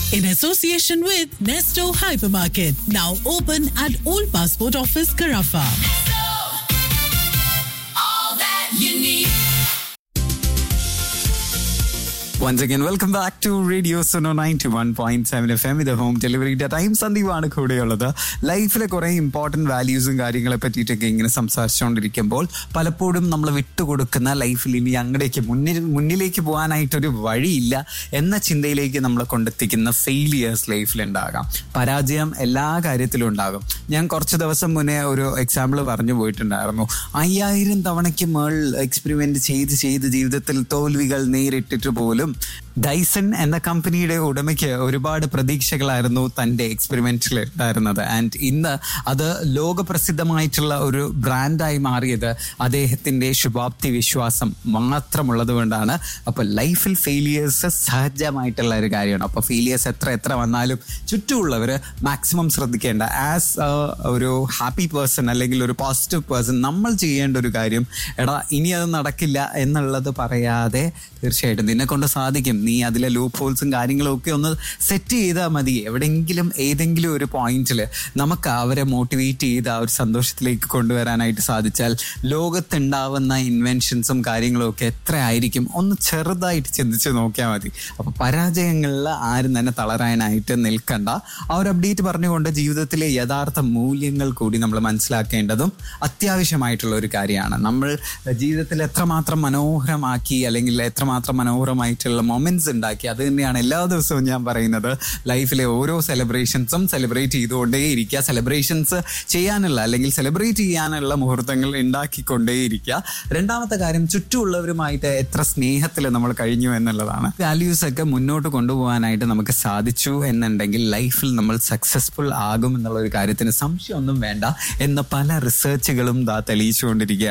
in association with Nesto Hypermarket, now open at Old Passport Office, Carafa. all that you need. Once again, welcome back to Radio Sono 91.7 FM ഇത് home ഡെലിവറിയുടെ time സന്ദീപാണ് കൂടെയുള്ളത് ലൈഫിലെ കുറെ important വാല്യൂസും കാര്യങ്ങളെ പറ്റിയിട്ടൊക്കെ ഇങ്ങനെ സംസാരിച്ചുകൊണ്ടിരിക്കുമ്പോൾ പലപ്പോഴും നമ്മൾ വിട്ടുകൊടുക്കുന്ന ലൈഫിൽ ഇനി അങ്ങടേക്ക് മുന്നിൽ മുന്നിലേക്ക് പോകാനായിട്ടൊരു വഴിയില്ല എന്ന ചിന്തയിലേക്ക് നമ്മളെ കൊണ്ടെത്തിക്കുന്ന ഫെയിലിയേഴ്സ് ലൈഫിലുണ്ടാകാം പരാജയം എല്ലാ കാര്യത്തിലും ഉണ്ടാകും ഞാൻ കുറച്ച് ദിവസം മുന്നേ ഒരു എക്സാമ്പിൾ പറഞ്ഞു പോയിട്ടുണ്ടായിരുന്നു അയ്യായിരം തവണയ്ക്ക് മേൾ എക്സ്പെരിമെന്റ് ചെയ്ത് ചെയ്ത് ജീവിതത്തിൽ തോൽവികൾ നേരിട്ടിട്ട് പോലും ഡൈസൺ എന്ന കമ്പനിയുടെ ഉടമയ്ക്ക് ഒരുപാട് പ്രതീക്ഷകളായിരുന്നു തൻ്റെ എക്സ്പെരിമെന്റിൽ ഉണ്ടായിരുന്നത് ആൻഡ് ഇന്ന് അത് ലോകപ്രസിദ്ധമായിട്ടുള്ള ഒരു ബ്രാൻഡായി മാറിയത് അദ്ദേഹത്തിൻ്റെ ശുഭാപ്തി വിശ്വാസം മാത്രമുള്ളത് കൊണ്ടാണ് അപ്പോൾ ലൈഫിൽ ഫെയിലിയേഴ്സ് സഹജമായിട്ടുള്ള ഒരു കാര്യമാണ് അപ്പോൾ ഫെയിലിയേഴ്സ് എത്ര എത്ര വന്നാലും ചുറ്റുമുള്ളവർ മാക്സിമം ശ്രദ്ധിക്കേണ്ട ആസ് ഒരു ഹാപ്പി പേഴ്സൺ അല്ലെങ്കിൽ ഒരു പോസിറ്റീവ് പേഴ്സൺ നമ്മൾ ചെയ്യേണ്ട ഒരു കാര്യം എടാ ഇനി അത് നടക്കില്ല എന്നുള്ളത് പറയാതെ തീർച്ചയായിട്ടും നിന്നെ കൊണ്ട് സാധിക്കും നീ അതിലെ ലൂപ്പ് ഹോൾസും കാര്യങ്ങളും ഒക്കെ ഒന്ന് സെറ്റ് ചെയ്താൽ മതി എവിടെയെങ്കിലും ഏതെങ്കിലും ഒരു പോയിന്റിൽ നമുക്ക് അവരെ മോട്ടിവേറ്റ് ചെയ്ത് ആ ഒരു സന്തോഷത്തിലേക്ക് കൊണ്ടുവരാനായിട്ട് സാധിച്ചാൽ ലോകത്തുണ്ടാവുന്ന ഇൻവെൻഷൻസും കാര്യങ്ങളും ഒക്കെ എത്ര ആയിരിക്കും ഒന്ന് ചെറുതായിട്ട് ചിന്തിച്ച് നോക്കിയാൽ മതി അപ്പോൾ പരാജയങ്ങളിൽ ആരും തന്നെ തളരാനായിട്ട് നിൽക്കണ്ട ആ ഒരു അപ്ഡേറ്റ് പറഞ്ഞുകൊണ്ട് ജീവിതത്തിലെ യഥാർത്ഥ മൂല്യങ്ങൾ കൂടി നമ്മൾ മനസ്സിലാക്കേണ്ടതും അത്യാവശ്യമായിട്ടുള്ള ഒരു കാര്യമാണ് നമ്മൾ ജീവിതത്തിൽ എത്രമാത്രം മനോഹരമാക്കി അല്ലെങ്കിൽ എത്രമാത്രം മനോഹരമായിട്ടുള്ള മൊമെന്റ്സ് ഉണ്ടാക്കി അത് തന്നെയാണ് എല്ലാ ദിവസവും ഞാൻ പറയുന്നത് ലൈഫിലെ ഓരോ സെലിബ്രേഷൻസും സെലിബ്രേറ്റ് ചെയ്തുകൊണ്ടേ ഇരിക്കുക സെലിബ്രേഷൻസ് ചെയ്യാനുള്ള അല്ലെങ്കിൽ സെലിബ്രേറ്റ് ചെയ്യാനുള്ള മുഹൂർത്തങ്ങൾ ഉണ്ടാക്കിക്കൊണ്ടേയിരിക്കുക രണ്ടാമത്തെ കാര്യം ചുറ്റുമുള്ളവരുമായിട്ട് എത്ര സ്നേഹത്തിൽ നമ്മൾ കഴിഞ്ഞു എന്നുള്ളതാണ് വാല്യൂസ് ഒക്കെ മുന്നോട്ട് കൊണ്ടുപോകാനായിട്ട് നമുക്ക് സാധിച്ചു എന്നുണ്ടെങ്കിൽ ലൈഫിൽ നമ്മൾ സക്സസ്ഫുൾ ആകും എന്നുള്ള ഒരു കാര്യത്തിന് സംശയമൊന്നും വേണ്ട എന്ന് പല റിസർച്ചുകളും ദാ തെളിയിച്ചുകൊണ്ടിരിക്കുക